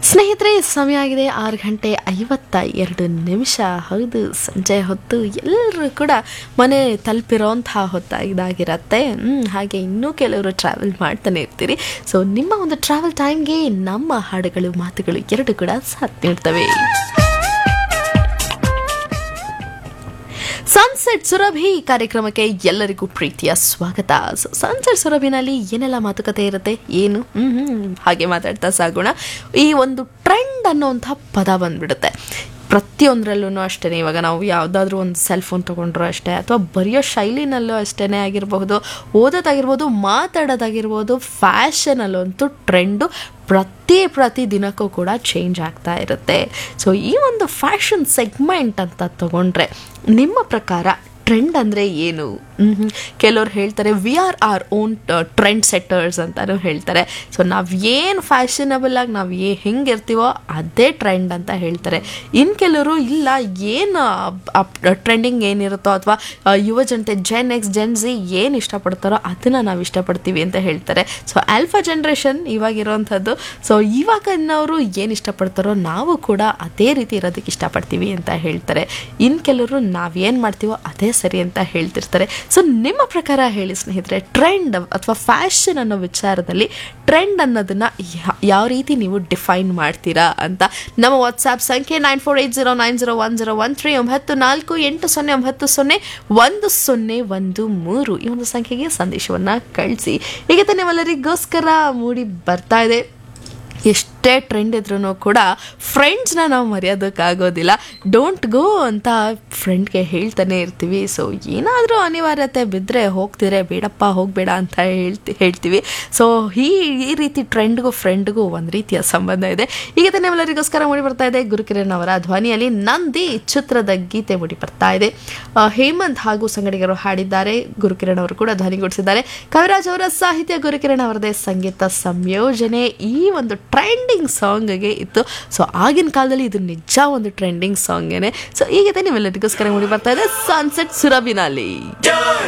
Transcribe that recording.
ಸ್ನೇಹಿತರೆ ಸಮಯ ಆಗಿದೆ ಆರು ಗಂಟೆ ಐವತ್ತ ಎರಡು ನಿಮಿಷ ಹೌದು ಸಂಜೆ ಹೊತ್ತು ಎಲ್ಲರೂ ಕೂಡ ಮನೆ ತಲುಪಿರೋಂತಹ ಹೊತ್ತ ಇದಾಗಿರತ್ತೆ ಹ್ಮ್, ಹಾಗೆ ಇನ್ನೂ ಕೆಲವರು ಟ್ರಾವೆಲ್ ಮಾಡ್ತಾನೆ ಇರ್ತೀರಿ ಸೊ ನಿಮ್ಮ ಒಂದು ಟ್ರಾವೆಲ್ ಟೈಮ್ಗೆ ನಮ್ಮ ಹಾಡುಗಳು ಮಾತುಗಳು ಎರಡು ಕೂಡ ಸಾಥ್ ನೀಡ್ತವೆ ಸನ್ಸೆಟ್ ಸುರಭಿ ಕಾರ್ಯಕ್ರಮಕ್ಕೆ ಎಲ್ಲರಿಗೂ ಪ್ರೀತಿಯ ಸ್ವಾಗತ ಸೊ ಸನ್ಸೆಟ್ ಸುರಭಿನಲ್ಲಿ ಏನೆಲ್ಲ ಮಾತುಕತೆ ಇರುತ್ತೆ ಏನು ಹ್ಮ್ ಹ್ಮ್ ಹಾಗೆ ಮಾತಾಡ್ತಾ ಸಾಗೋಣ ಈ ಒಂದು ಟ್ರೆಂಡ್ ಅನ್ನೋಂಥ ಪದ ಬಂದ್ಬಿಡುತ್ತೆ ಪ್ರತಿಯೊಂದರಲ್ಲೂ ಅಷ್ಟೇ ಇವಾಗ ನಾವು ಯಾವುದಾದ್ರೂ ಒಂದು ಸೆಲ್ ಫೋನ್ ತೊಗೊಂಡ್ರು ಅಷ್ಟೇ ಅಥವಾ ಬರೆಯೋ ಶೈಲಿನಲ್ಲೂ ಅಷ್ಟೇ ಆಗಿರಬಹುದು ಓದೋದಾಗಿರ್ಬೋದು ಮಾತಾಡೋದಾಗಿರ್ಬೋದು ಫ್ಯಾಷನಲ್ಲಂತೂ ಟ್ರೆಂಡು ಪ್ರತಿ ಪ್ರತಿ ದಿನಕ್ಕೂ ಕೂಡ ಚೇಂಜ್ ಆಗ್ತಾ ಇರುತ್ತೆ ಸೊ ಈ ಒಂದು ಫ್ಯಾಷನ್ ಸೆಗ್ಮೆಂಟ್ ಅಂತ ತಗೊಂಡ್ರೆ ನಿಮ್ಮ ಪ್ರಕಾರ ಟ್ರೆಂಡ್ ಅಂದರೆ ಏನು ಮ್ಹೂ. ಕೆಲವ್ರು ಹೇಳ್ತಾರೆ we are our own trend setters ಅಂತಾನು ಹೇಳ್ತಾರೆ ಸೊ ನಾವು ಏನು ಫ್ಯಾಷನಬಲ್ ಆಗಿ ನಾವು ಏ ಹೆಂಗಿರ್ತೀವೋ ಅದೇ ಟ್ರೆಂಡ್ ಅಂತ ಹೇಳ್ತಾರೆ ಇನ್ನು ಕೆಲವರು ಇಲ್ಲ ಏನು ಟ್ರೆಂಡಿಂಗ್ ಏನಿರುತ್ತೋ ಅಥವಾ ಯುವ ಜನತೆ ಜೆನ್ ಎಕ್ಸ್ ಜೆನ್ ಝಿ ಏನು ಇಷ್ಟಪಡ್ತಾರೋ ಅದನ್ನು ನಾವು ಇಷ್ಟಪಡ್ತೀವಿ ಅಂತ ಹೇಳ್ತಾರೆ ಸೊ ಆಲ್ಫಾ ಜನ್ರೇಷನ್ ಇವಾಗಿರೋವಂಥದ್ದು ಸೊ ಇವಾಗಿನವರು ಏನು ಇಷ್ಟಪಡ್ತಾರೋ ನಾವು ಕೂಡ ಅದೇ ರೀತಿ ಇರೋದಕ್ಕೆ ಇಷ್ಟಪಡ್ತೀವಿ ಅಂತ ಹೇಳ್ತಾರೆ ಇನ್ನು ಕೆಲವರು ನಾವೇನು ಮಾಡ್ತೀವೋ ಅದೇ ಸರಿ ಅಂತ ಹೇಳ್ತಿರ್ತಾರೆ ಸೊ ನಿಮ್ಮ ಪ್ರಕಾರ ಹೇಳಿ ಸ್ನೇಹಿತರೆ ಟ್ರೆಂಡ್ ಅಥವಾ ಫ್ಯಾಷನ್ ಅನ್ನೋ ವಿಚಾರದಲ್ಲಿ ಟ್ರೆಂಡ್ ಅನ್ನೋದನ್ನ ಯಾ- ಯಾವ ರೀತಿ ನೀವು ಡಿಫೈನ್ ಮಾಡ್ತೀರಾ ಅಂತ ನಮ್ಮ ವಾಟ್ಸ್ಆ್ಯಪ್ ಸಂಖ್ಯೆ nine four eight zero nine zero one zero one three ಒಂಬತ್ತು ನಾಲ್ಕು ಎಂಟು ಸೊನ್ನೆ ಒಂಬತ್ತು ಸೊನ್ನೆ ಒಂದು ಸೊನ್ನೆ ಒಂದು ಮೂರು ಈ ಒಂದು ಸಂಖ್ಯೆಗೆ ಸಂದೇಶವನ್ನು ಕಳಿಸಿ ಈಗ ನಿಮ್ಮೆಲ್ಲರಿಗೋಸ್ಕರ ಮೂಡಿ ಬರ್ತಾ ಇದೆ ಎಷ್ಟೇ ಟ್ರೆಂಡ್ ಇದ್ರೂ ಕೂಡ ಫ್ರೆಂಡ್ಸ್ನ ನಾವು ಮರೆಯೋದಕ್ಕಾಗೋದಿಲ್ಲ ಡೋಂಟ್ ಗೋ ಅಂತ ಫ್ರೆಂಡ್ಗೆ ಹೇಳ್ತಾನೆ ಇರ್ತೀವಿ ಸೊ ಏನಾದರೂ ಅನಿವಾರ್ಯತೆ ಬಿದ್ದರೆ ಹೋಗ್ತಿದ್ರೆ ಬೇಡಪ್ಪ ಹೋಗಬೇಡ ಅಂತ ಹೇಳ್ತಿ ಹೇಳ್ತೀವಿ ಸೊ ಈ ಈ ರೀತಿ ಟ್ರೆಂಡ್ಗೂ ಫ್ರೆಂಡ್ಗೂ ಒಂದು ರೀತಿಯ ಸಂಬಂಧ ಇದೆ ಈಗ ನಿಮ್ಮೆಲ್ಲರಿಗೋಸ್ಕರ ಮೂಡಿ ಬರ್ತಾ ಇದೆ ಗುರುಕಿರಣ್ ಅವರ ಧ್ವನಿಯಲ್ಲಿ ನಂದಿ ಚಿತ್ರದ ಗೀತೆ ಮೂಡಿ ಬರ್ತಾ ಇದೆ ಆ, ಹೇಮಂತ್ ಹಾಗೂ ಸಂಗಡಿಗರು ಹಾಡಿದ್ದಾರೆ ಗುರುಕಿರಣ್ ಅವರು ಕೂಡ ಧ್ವನಿಗೂಡಿಸಿದ್ದಾರೆ ಕವಿರಾಜ್ ಅವರ ಸಾಹಿತ್ಯ ಗುರುಕಿರಣ್ ಅವರದೇ ಸಂಗೀತ ಸಂಯೋಜನೆ ಈ ಒಂದು ಟ್ರೆಂಡಿಂಗ್ ಸಾಂಗ್ಗೆ ಇತ್ತು ಸೊ ಆಗಿನ ಕಾಲದಲ್ಲಿ ಇದು ನಿಜ ಒಂದು ಟ್ರೆಂಡಿಂಗ್ ಸಾಂಗೇನೆ ಸೊ ಈಗಿದೆ ನೀವೆಲ್ಲರಿಗೋಸ್ಕರ ಮೂಡಿ ಬರ್ತಾ ಇದೆ ಸನ್ಸೆಟ್ ಸುರಭಿನಲ್ಲಿ